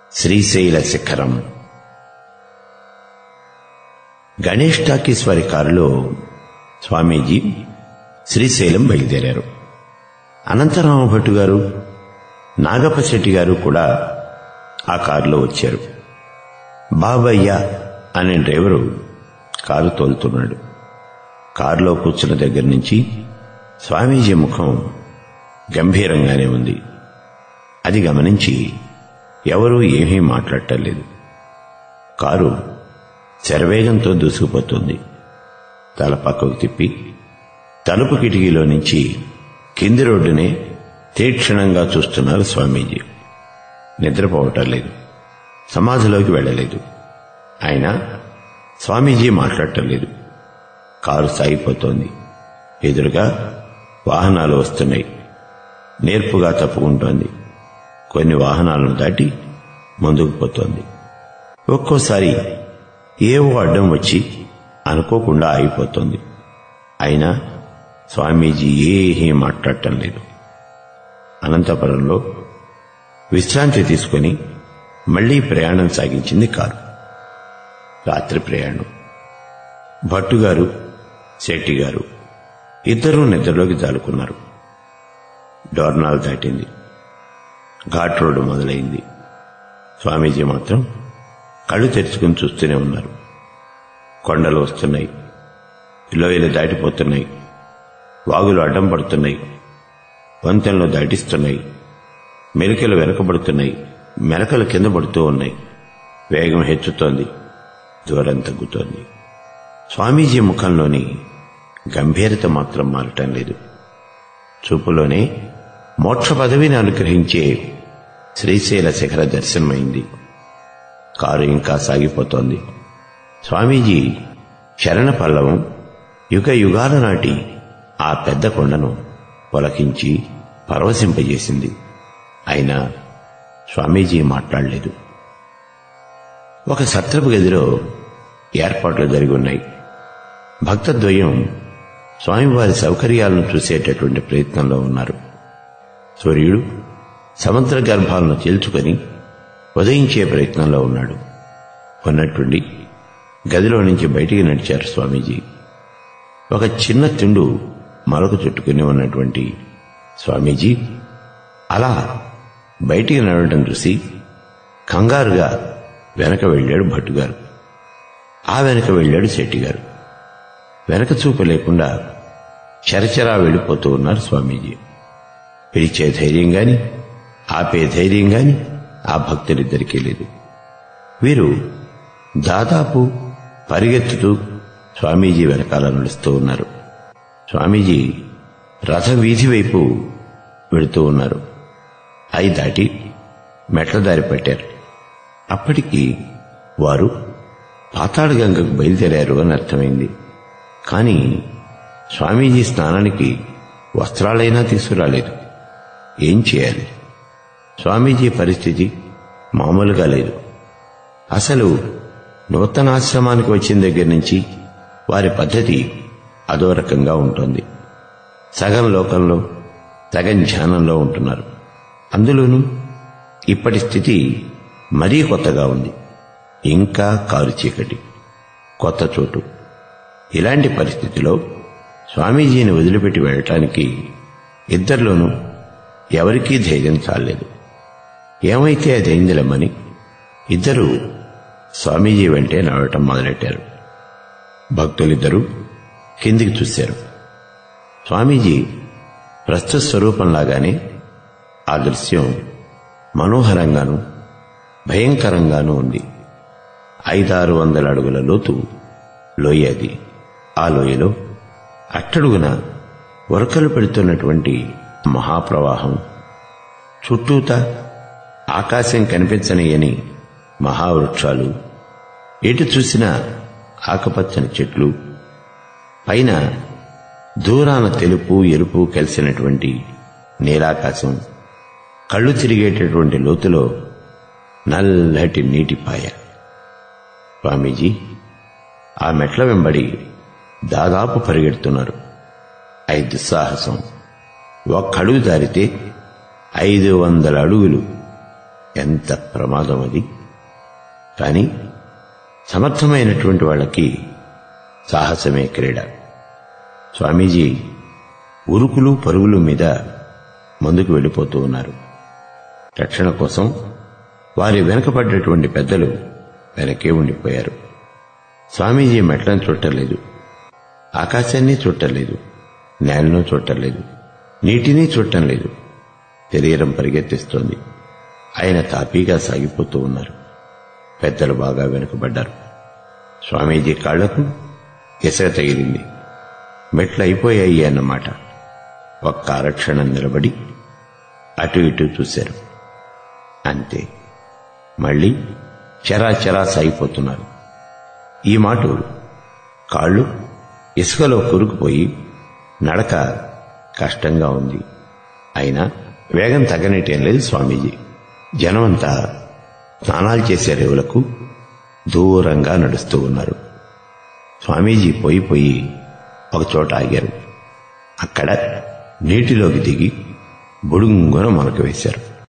శ్రీశైల శిఖరం గణేష్ టాకీస్ వారి కారులో స్వామీజీ శ్రీశైలం బయలుదేరారు అనంతరామ భట్టు గారు నాగప్ప శెట్టి గారు కూడా ఆ కారులో వచ్చారు బాబయ్య అనే డ్రైవరు కారు తోలుతున్నాడు కారులో కూర్చున్న దగ్గర నుంచి స్వామీజీ ముఖం గంభీరంగానే ఉంది అది గమనించి ఎవరూ ఏమీ మాట్లాడటం లేదు కారు శరవేగంతో దూసుకుపోతుంది తల పక్కకు తిప్పి తలుపు కిటికీలో నుంచి కింది రోడ్డునే తీక్షణంగా చూస్తున్నారు స్వామీజీ నిద్రపోవటం లేదు సమాధిలోకి వెళ్ళలేదు అయినా స్వామీజీ మాట్లాడటం లేదు కారు సాగిపోతోంది ఎదురుగా వాహనాలు వస్తున్నాయి నేర్పుగా తప్పుకుంటోంది కొన్ని వాహనాలను దాటి ముందుకు పోతోంది ఒక్కోసారి ఏవో అడ్డం వచ్చి అనుకోకుండా ఆగిపోతోంది అయినా స్వామీజీ ఏమీ మాట్లాడటం లేదు అనంతపురంలో విశ్రాంతి తీసుకుని మళ్లీ ప్రయాణం సాగించింది కారు రాత్రి ప్రయాణం భట్టుగారు శెట్టి గారు ఇద్దరూ నిద్రలోకి జాలుకున్నారు డోర్నాల్ దాటింది ఘాట్ రోడ్డు మొదలైంది స్వామీజీ మాత్రం కళ్ళు తెరుచుకుని చూస్తూనే ఉన్నారు కొండలు వస్తున్నాయి లోయలు దాటిపోతున్నాయి వాగులు అడ్డం పడుతున్నాయి వంతెనలు దాటిస్తున్నాయి మెలికలు వెనకబడుతున్నాయి మెలకలు కింద పడుతూ ఉన్నాయి వేగం హెచ్చుతోంది దూరం తగ్గుతోంది స్వామీజీ ముఖంలోని గంభీరత మాత్రం మారటం లేదు చూపులోనే మోక్ష పదవిని అనుగ్రహించే శ్రీశైల శిఖర దర్శనమైంది కారు ఇంకా సాగిపోతోంది స్వామీజీ శరణ పల్లవం యుగ యుగాల నాటి ఆ పెద్ద కొండను పొలకించి పరవశింపజేసింది అయినా స్వామీజీ మాట్లాడలేదు ఒక సత్రపు గదిలో ఏర్పాట్లు జరిగి ఉన్నాయి భక్తద్వయం స్వామివారి సౌకర్యాలను చూసేటటువంటి ప్రయత్నంలో ఉన్నారు సూర్యుడు సముద్ర గర్భాలను చీల్చుకొని ఉదయించే ప్రయత్నంలో ఉన్నాడు ఉన్నట్టుండి గదిలో నుంచి బయటికి నడిచారు స్వామీజీ ఒక చిన్న తిండు మరొక చుట్టుకుని ఉన్నటువంటి స్వామీజీ అలా బయటికి నడవడం చూసి కంగారుగా వెనక వెళ్ళాడు భట్టుగారు ఆ వెనక వెళ్ళాడు శెట్టిగారు వెనక చూపు లేకుండా చరచరా వెళ్ళిపోతూ ఉన్నారు స్వామీజీ పిలిచే ధైర్యం గాని ఆపే ధైర్యం గాని ఆ భక్తులిద్దరికీ లేదు వీరు దాదాపు పరిగెత్తుతూ స్వామీజీ వెనకాల నడుస్తూ ఉన్నారు స్వామీజీ రథ వీధి వైపు వెళుతూ ఉన్నారు అయి దాటి మెట్ల దారి పట్టారు అప్పటికి వారు పాతాళ గంగకు బయలుదేరారు అని అర్థమైంది కానీ స్వామీజీ స్నానానికి వస్త్రాలైనా తీసుకురాలేదు ఏం చేయాలి స్వామీజీ పరిస్థితి మామూలుగా లేదు అసలు నూతనాశ్రమానికి వచ్చిన దగ్గర నుంచి వారి పద్ధతి అదో రకంగా ఉంటుంది సగం లోకంలో సగం ధ్యానంలో ఉంటున్నారు అందులోనూ ఇప్పటి స్థితి మరీ కొత్తగా ఉంది ఇంకా కారు చీకటి కొత్త చోటు ఇలాంటి పరిస్థితిలో స్వామీజీని వదిలిపెట్టి వెళ్ళటానికి ఇద్దరిలోనూ ఎవరికీ ధైర్యం చాలేదు ఏమైతే అది అయిందిలమ్మని ఇద్దరూ స్వామీజీ వెంటే నడవటం మొదలెట్టారు భక్తులిద్దరూ కిందికి చూశారు స్వామీజీ ప్రస్తుత స్వరూపంలాగానే ఆ దృశ్యం మనోహరంగాను భయంకరంగానూ ఉంది ఐదారు వందల అడుగుల లోతు లోయ అది ఆ లోయలో అట్టడుగున వరకలు పెడుతున్నటువంటి మహాప్రవాహం చుట్టూత ఆకాశం కనిపించనియని మహావృక్షాలు ఎటు చూసినా ఆకుపచ్చని చెట్లు పైన దూరాన తెలుపు ఎరుపు కలిసినటువంటి నీలాకాశం కళ్ళు తిరిగేటటువంటి లోతులో నల్లటి నీటిపాయ స్వామీజీ ఆ మెట్ల వెంబడి దాదాపు పరిగెడుతున్నారు ఐదు సాహసం ఒక్కడుగు దారితే ఐదు వందల అడుగులు ఎంత ప్రమాదం అది కానీ సమర్థమైనటువంటి వాళ్ళకి సాహసమే క్రీడ స్వామీజీ ఉరుకులు పరుగులు మీద ముందుకు వెళ్ళిపోతూ ఉన్నారు రక్షణ కోసం వారి వెనుకపడ్డటువంటి పెద్దలు వెనకే ఉండిపోయారు స్వామీజీ మెట్లను చుట్టలేదు ఆకాశాన్ని చుట్టలేదు నేలను చుట్టలేదు నీటిని చుట్టం లేదు శరీరం పరిగెత్తిస్తోంది ఆయన తాపీగా సాగిపోతూ ఉన్నారు పెద్దలు బాగా వెనుకబడ్డారు స్వామీజీ కాళ్లకు ఇసుక తగిలింది మెట్లు అయిపోయాయి అన్నమాట ఒక్క ఆరక్షణం నిలబడి అటు ఇటు చూశారు అంతే మళ్ళీ చెరా చెరా సాగిపోతున్నారు ఈ మాట కాళ్ళు ఇసుకలో కురుకుపోయి నడక కష్టంగా ఉంది అయినా వేగం తగ్గనిటేం లేదు స్వామీజీ జనమంతా స్నానాలు చేసే రేవులకు దూరంగా నడుస్తూ ఉన్నారు స్వామీజీ పోయి పోయి ఒక చోట ఆగారు అక్కడ నీటిలోకి దిగి బుడుంగున మొలక వేశారు